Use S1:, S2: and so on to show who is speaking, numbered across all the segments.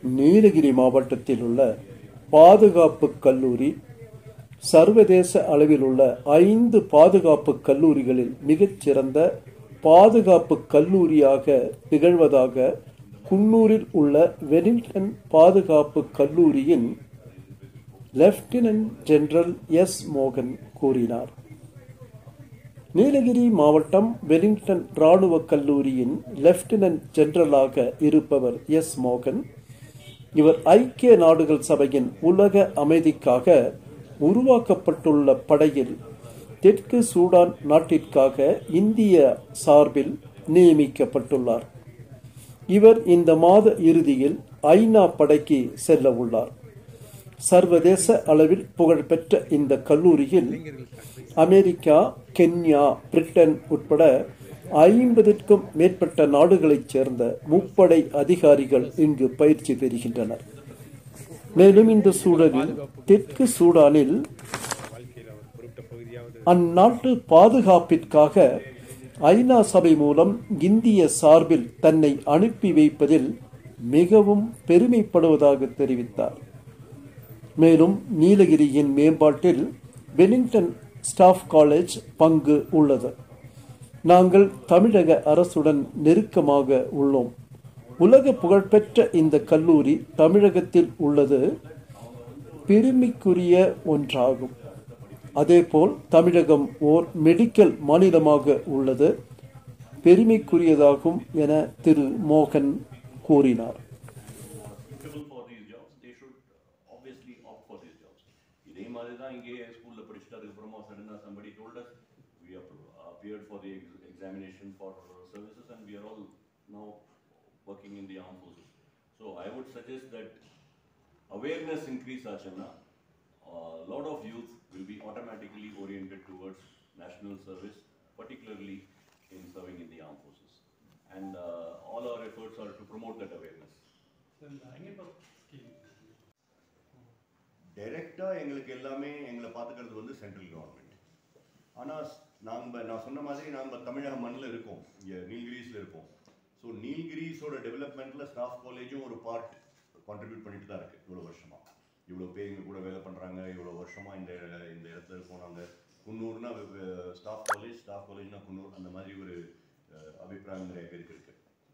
S1: நீலகிரி மாவட்டத்தில் உள்ள பாதுகாப்பு கல்லூரி சர்வதேச அளவில் உள்ள ஐந்து பாதுகாப்பு கல்லூரிகளில் மிகச்சிறந்த பாதுகாப்பு கல்லூரியாக திகழ்வதாக குன்னூரில் உள்ள வெலிங்டன் பாதுகாப்பு கல்லூரியின் லெப்டினன்ட் ஜெனரல் எஸ் மோகன் கூறினார் நீலகிரி மாவட்டம் வெலிங்டன் ராணுவ கல்லூரியின் லெப்டினன்ட் ஜெனரலாக இருப்பவர் எஸ் மோகன் இவர் ஐக்கிய நாடுகள் சபையின் உலக அமைதிக்காக உருவாக்கப்பட்டுள்ள படையில் தெற்கு சூடான் நாட்டிற்காக இந்திய சார்பில் நியமிக்கப்பட்டுள்ளார் இவர் இந்த மாத இறுதியில் ஐநா படைக்கு செல்ல உள்ளார் சர்வதேச அளவில் புகழ்பெற்ற இந்த கல்லூரியில் அமெரிக்கா கென்யா பிரிட்டன் உட்பட ஐம்பதுக்கும் மேற்பட்ட நாடுகளைச் சேர்ந்த முப்படை அதிகாரிகள் இங்கு பயிற்சி பெறுகின்றனர் மேலும் இந்த சூழலில் தெற்கு சூடானில் அந்நாட்டு பாதுகாப்பிற்காக ஐநா சபை மூலம் இந்திய சார்பில் தன்னை அனுப்பி வைப்பதில் மிகவும் பெருமைப்படுவதாக தெரிவித்தார் மேலும் நீலகிரியின் மேம்பாட்டில் வெலிங்டன் ஸ்டாஃப் காலேஜ் பங்கு உள்ளது நாங்கள் தமிழக அரசுடன் நெருக்கமாக உள்ளோம் உலக புகழ்பெற்ற இந்த கல்லூரி தமிழகத்தில் உள்ளது பெருமைக்குரிய ஒன்றாகும் அதேபோல் தமிழகம் ஓர் மெடிக்கல் மாநிலமாக உள்ளது பெருமைக்குரியதாகும் என திரு மோகன் கூறினார்
S2: suitable for these jobs, they should obviously opt for these jobs. இதே மாதிரி தான் இங்கே ஸ்கூலில் படிச்சுட்டு அதுக்கப்புறமா சடனாக somebody told us we have appeared for the ex- examination for services and we are all now working in the armed forces. So I would suggest that awareness increase ஆச்சுன்னா a lot of youth will be automatically oriented towards national service, particularly in serving in the armed forces. And uh, all our efforts are to promote that awareness.
S3: டைரெக்டாக எங்களுக்கு எல்லாமே எங்களை பார்த்துக்கிறது வந்து central government ஆனால் நாம் நான் சொன்ன மாதிரி நாம் தமிழக மண்ணில் இருக்கோம் இங்கே நீல்கிரிஸில் இருக்கோம் ஸோ நீல்கிரிஸோட டெவலப்மெண்ட்டில் ஸ்டாஃப் காலேஜும் ஒரு பார்ட் கான்ட்ரிபியூட் பண்ணிட்டு தான் இருக்குது இவ்வளோ வருஷமாக இவ்வளோ பேர் எங்க கூட வேலை பண்ணுறாங்க இவ்வளோ வருஷமாக இந்த இந்த இடத்துல இருக்கோம் நாங்கள் குன்னூர்னா ஸ்டாஃப் காலேஜ் ஸ்டாஃப் காலேஜ்னா குன்னூர் அந்த மாதிரி ஒரு அஹ், அபிப்பிராயம் நிறைய பேருக்கு இருக்குது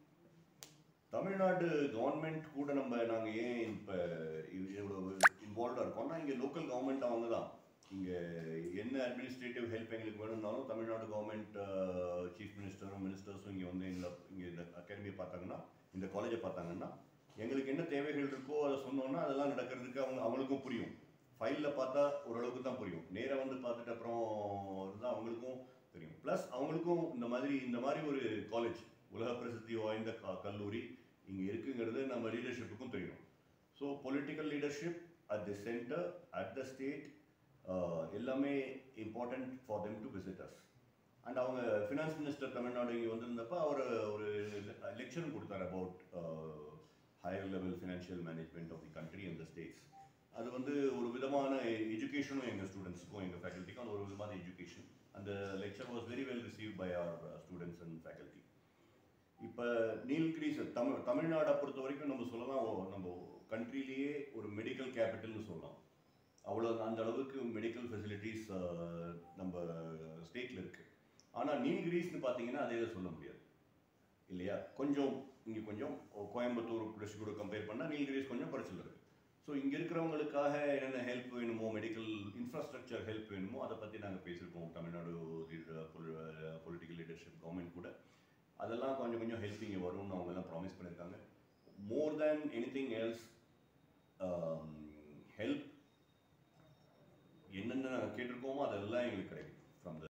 S3: தமிழ்நாடு கவர்மெண்ட் கூட நம்ம நாங்கள் ஏன் இப்போ இவ்வளோ இன்வால்வ்டாக இருக்கோம்னா இங்கே லோக்கல் கவர்மெண்ட் அவங்க தான் இங்கே என்ன அட்மினிஸ்ட்ரேட்டிவ் ஹெல்ப் எங்களுக்கு வேணும்னாலும் தமிழ்நாடு கவர்மெண்ட் சீஃப் மினிஸ்டரும் மினிஸ்டர்ஸும் இங்கே வந்து இந்த இங்கே இந்த அகாடமியை பார்த்தாங்கன்னா இந்த காலேஜை பார்த்தாங்கன்னா எங்களுக்கு என்ன தேவைகள் இருக்கோ அதை சொன்னோன்னா அதெல்லாம் நடக்கிறதுக்கு அவங்க அவங்களுக்கும் புரியும் ஃபைலில் பார்த்தா ஓரளவுக்கு தான் புரியும் நேராக வந்து பார்த்துட்டு அப்புறம் இருந்தால் அவங்களுக்கும் தெரியும் ப்ளஸ் அவங்களுக்கும் இந்த மாதிரி இந்த மாதிரி ஒரு காலேஜ் உலக பிரசித்தி வாய்ந்த க- கல்லூரி இங்கே இருக்குங்கிறது நம்ம லீடர்ஷிப்புக்கும் தெரியும் so political leadership at the centre at the state எல்லாமே important for them to visitors and அவங்க ஃபினான்ஸ் மினிஸ்டர் தமிழ்நாடு இங்கே வந்திருந்தப்ப அவர் ஒரு லெக்சரும் கொடுத்தார் about higher level financial management of the country and the states அது வந்து ஒரு விதமான எஜுகேஷனும் எங்கள் ஸ்டூடெண்ட்ஸுக்கும் எங்கள் ஃபேக்கல்ட்டிக்கும் அது ஒரு விதமான எஜுகேஷன் அந்த lecture was very well receive by அவர் ஸ்டூடெண்ட்ஸ் அண்ட் ஃபேக்கல்ட்டி இப்போ நீல்கிரிஸ் தமிழ் தமிழ்நாடை பொறுத்த வரைக்கும் நம்ம சொல்லலாம் ஓ- நம்ம கண்ட்ரிலேயே ஒரு மெடிக்கல் கேபிட்டல்னு சொல்லலாம் அவ்வளோ அந்த அளவுக்கு மெடிக்கல் ஃபெசிலிட்டிஸ் நம்ம ஸ்டேட்டில் இருக்கு ஆனால் நீல்கிரிஸ்னு பார்த்தீங்கன்னா அதே இதை சொல்ல முடியாது இல்லையா கொஞ்சம் இங்கே கொஞ்சம் கோயம்புத்தூர் டிஸ்ட்ரிக் கூட கம்பேர் பண்ணால் நீல்கிரிஸ் கொஞ்சம் குறைச்சல் இருக்கு ஸோ இங்கே இருக்கிறவங்களுக்காக என்னென்ன ஹெல்ப் வேணுமோ மெடிக்கல் இன்ஃப்ராஸ்ட்ரக்சர் ஹெல்ப் வேணுமோ அதை பற்றி நாங்கள் பேசியிருக்கோம் தமிழ்நாடு பொலிட்டிக்கல் லீடர்ஷிப் கவர்மெண்ட் கூட அதெல்லாம் கொஞ்சம் கொஞ்சம் ஹெல்ப் இங்கே வரும்னு அவங்க எல்லாம் ப்ராமிஸ் பண்ணியிருக்காங்க more than anything else help என்னென்ன கேட்டிருக்கோமோ அதெல்லாம் எங்களுக்கு கிடைக்கும்